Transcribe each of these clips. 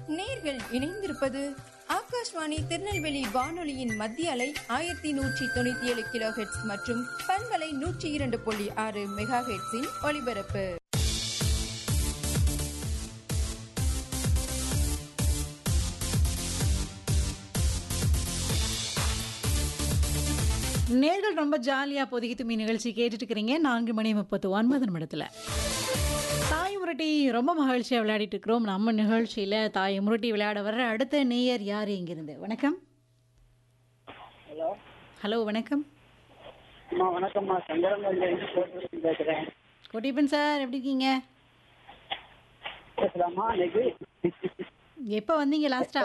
நேர்கள் இணைந்திருப்பது ஆகாஷ்வாணி திருநெல்வேலி வானொலியின் மத்திய அலை ஆயிரத்தி நூற்றி தொண்ணூத்தி ஏழு கிலோ ஹெட்ஸ் மற்றும் பண்பலை நூற்றி இரண்டு புள்ளி ஆறு மெகா ஹெட்ஸின் ஒலிபரப்பு நேர்கள் ரொம்ப ஜாலியாக பொதுகி தும்மி நிகழ்ச்சி கேட்டுட்டு இருக்கிறீங்க நான்கு மணி முப்பத்து ஒன்பது நிமிடத்தில் தாய் முரட்டி ரொம்ப மகிழ்ச்சியாக விளையாடிட்டு இருக்கிறோம் நம்ம நிகழ்ச்சியில் தாய் முரட்டி விளையாட வர்ற அடுத்த நேயர் யார் இங்கிருந்து வணக்கம் ஹலோ ஹலோ வணக்கம் அம்மா வணக்கம்மா சங்கரங்கல்லேருந்து போட்டு பேசுகிறேன் கொட்டிப்பன் சார் எப்படி இருக்கீங்க பேசலாமா இன்னைக்கு எப்போ வந்தீங்க லாஸ்டா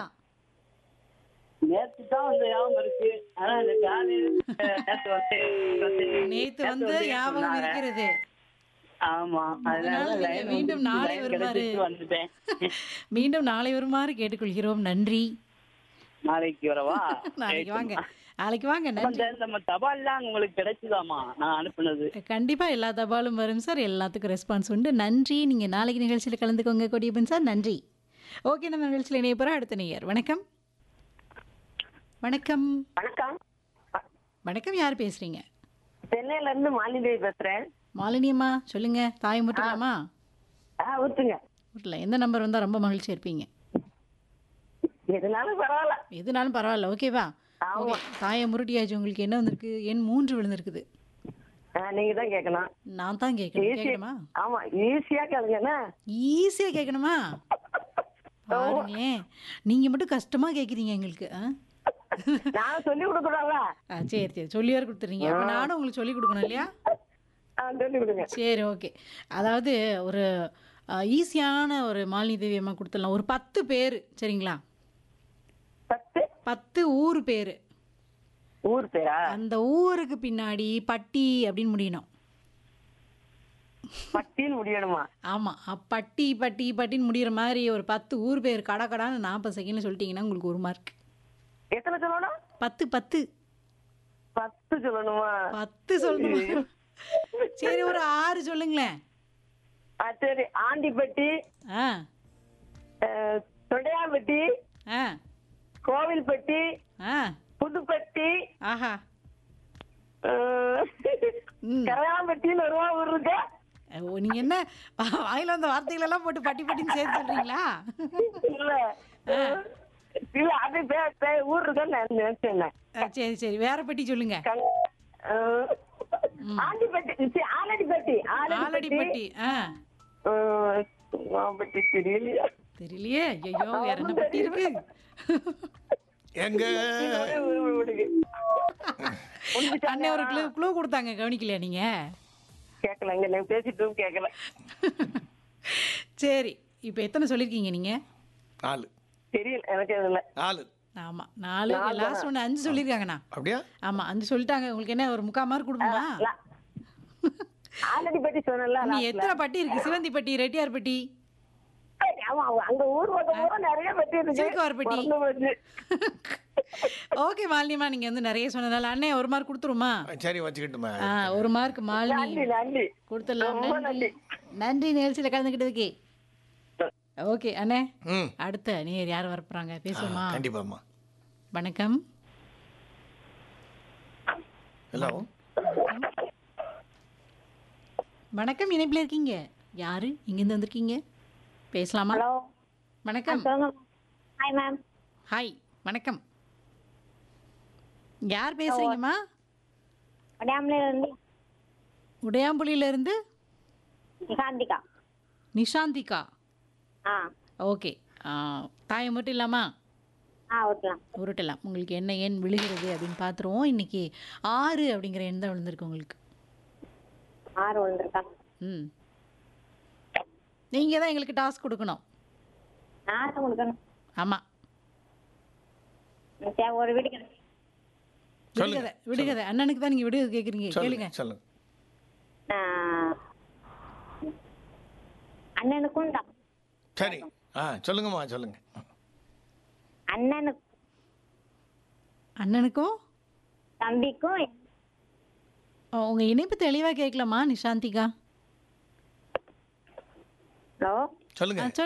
நேற்று தான் வந்து ஞாபகம் இருக்கு ஆனா இந்த காலையில் நேற்று வந்து வந்து நேத்து வந்து ஞாபகம் சொன்னாங்க. இருக்கிறது ஆமா அதனால அதனால நீங்க line மீண்டும் வந்து நாளை line வருமாறு. கிடைச்சிட்டு வந்துட்டேன் மீண்டும் நாளை வருமாறு கேட்டுக்கொள்கிறோம் நன்றி நாளைக்கு வரவா நாளைக்கு வாங்க நாளைக்கு வாங்க அப்ப நன்றி இந்த நம்ம தபால்லாம் உங்களுக்கு கிடைச்சுதாமா நான் அனுப்புனது கண்டிப்பா எல்லா தபாலும் வரும் சார் எல்லாத்துக்கும் ரெஸ்பான்ஸ் உண்டு நன்றி நீங்க நாளைக்கு நிகழ்ச்சியில் கலந்துக்கோங்க கொடியப்பன் சார் நன்றி ஓகே நம்ம நிகழ்ச்சியில் இணைய போகிற அடுத்த நேயர் வணக்கம் வணக்கம் வணக்கம் வணக்கம் யார் பேசுறீங்க சென்னையில இருந்து மாலிதேவி பேசுறேன் மாலினியம்மா சொல்லுங்க தாய் முட்டலாமா ஆ ஊத்துங்க இல்லை எந்த நம்பர் வந்தால் ரொம்ப மகிழ்ச்சியா இருப்பீங்க எதுனாலும் பரவாயில்ல எதுனாலும் பரவாயில்ல ஓகேவா ஓகே தாயை முருட்டியாச்சு உங்களுக்கு என்ன வந்திருக்கு எண் மூன்று விழுந்திருக்குது ஆ, நீங்க தான் கேட்கணும் நான் தான் கேட்கணும் ஈஸி கேட்கணுமா ஆமா ஈஸியா கேளுங்கண்ணா ஈஸியா கேட்கணுமா பாருங்களேன் நீங்க மட்டும் கஷ்டமா கேக்குறீங்க எங்களுக்கு ஆ? நான் சொல்லி கொடுக்குறோம்ல ஆ சரி சரி சொல்லி வேறு கொடுத்துறீங்க அப்போ நானும் உங்களுக்கு சொல்லி கொடுக்கணும் இல்லையா ஆ, சொல்லி கொடுங்க சரி ஓகே அதாவது ஒரு ஈஸியான ஒரு மாலினி தேவி அம்மா கொடுத்துடலாம் ஒரு பத்து பேர் சரிங்களா பத்து பத்து ஊர் பேர் ஊர் பேரா அந்த ஊருக்கு பின்னாடி பட்டி அப்படின்னு முடியணும் பட்டின்னு முடியணுமா ஆமாம் பட்டி பட்டி பட்டின்னு முடிகிற மாதிரி ஒரு பத்து ஊர் பேர் கடை கடான்னு நாற்பது செகண்ட்ல சொல்லிட்டீங்கன்னா உங்களுக்கு ஒரு மார்க் எத்தனை சொல்லணும் பத்து பத்து பத்து சொல்லணுமா பத்து சொல்லணும் சரி ஒரு ஆறு சொல்லுங்களேன் ஆ, சரி ஆண்டிப்பட்டி ஆ ஆ, தொண்டையாம்பட்டி ஆ கோவில்பட்டி ஆ புதுப்பட்டி ஆஹா ஆ, ம். கரையாம்பட்டின்னு ஒரு ஊர் இருக்கு ஓ நீங்க என்ன வாயில வந்த வார்த்தைகள் எல்லாம் போட்டு பட்டி பட்டின்னு சேர்த்து சொல்றீங்களா இல்ல இல்ல அது பே- பே- ஊர் இருக்குன்னு நான் நினைச்சேன் ஆ, சரி சரி வேற பட்டி சொல்லுங்க கங்- அஹ், ஆண்டிப்பட்டி சி, ஆலடிப்பட்டி ஆலடிப்பட்டி ஆ அஹ், ஆலடிப்பட்டி தெரியலையா தெரியலையே ஐயோ வேற என்ன பட்டி இருக்கு எங்க ஒரே ஒரு வீடுக்கு. அண்ணே ஒரு க்ளூ க்ளூ கொடுத்தாங்க கவனிக்கலையா நீங்க கேட்கலங்க நான் பேசிட்டும் கேட்கல சரி இப்போ எத்தனை சொல்லியிருக்கீங்க நீங்க நாலு தெரியல எனக்கு இதுல நாலு ஆமா நாலு லாஸ்ட் ஒன்று அஞ்சு சொல்லியிருக்காங்கண்ணா அப்படியா ஆமா அஞ்சு சொல்லிட்டாங்க உங்களுக்கு என்ன ஒரு முக்கால் மார்க் கொடுக்குமா ஆலடிப்பட்டி சொன்னல நீ எத்தனை பட்டி இருக்கு சிவந்தி பட்டி ரெட்டியார் பட்டி ஆமா அங்க ஊர் பக்கம் பூரா நிறைய பட்டி இருக்கு சிலுக்குவார்பட்டி. மறந்து போச்சு. ஓகே மாலினியம்மா நீங்க வந்து நிறைய சொன்னதால அண்ணே ஒரு மார்க் கொடுத்துருமா சரி வச்சுக்கிட்டுமா ஆ ஒரு மார்க் மாலினி நன்றி நன்றி கொடுத்துடலாம் ரொம்ப நன்றி நன்றி. நன்றி நிகழ்ச்சியில் கலந்துக்கிட்டதுக்கு ஓகே அண்ணே ம் அடுத்த நீர் யார் வரப்போறாங்க பேசுவோமா கண்டிப்பாம்மா வணக்கம் ஹலோ வணக்கம் இணைப்பில் இருக்கீங்க யாரு இங்கேருந்து வந்திருக்கீங்க பேசலாமா ஹலோ வணக்கம் சொல்லுங்க ஹாய் மேம் ஹாய் வணக்கம் யார் பேசுறீங்கம்மா டேம்ல இருந்து உடையாம்புலியில இருந்து நிகாந்திகா நிஷாந்திகா ஆ ஓகே தாயை மட்டும் இல்லாமா ஆ ஓகேலாம் உருட்டலாம் உங்களுக்கு என்ன எண் விழுகிறது அப்படின்னு பார்த்துருவோம் இன்னைக்கு ஆறு அப்படிங்கிற எண் தான் விழுந்திருக்கு உங்களுக்கு ஆறு விழுந்திருக்கா ம் நீங்கள் தான் எங்களுக்கு டாஸ்க் கொடுக்கணும் நான் தான் கொடுக்கணும் ஆமாம் சரி ஒரு வீட்டுக்கு சொல்லுங்க விடுகதை விடுகதை அண்ணனுக்கு தான் நீங்கள் விடுகதை கேட்குறீங்க கேளுங்க சொல்லுங்க சொல்லுங்க ஆ, அண்ணனுக்கும் தம் சரி ஆ சொல்லுங்கம்மா சொல்லுங்க அண்ணனுக்கும் அண்ணனுக்கும் தம்பிக்கும் உங்கள் இணைப்பு தெளிவாக கேட்கலாமா நிஷாந்திகா ஹலோ சொல்லுங்க ஆ,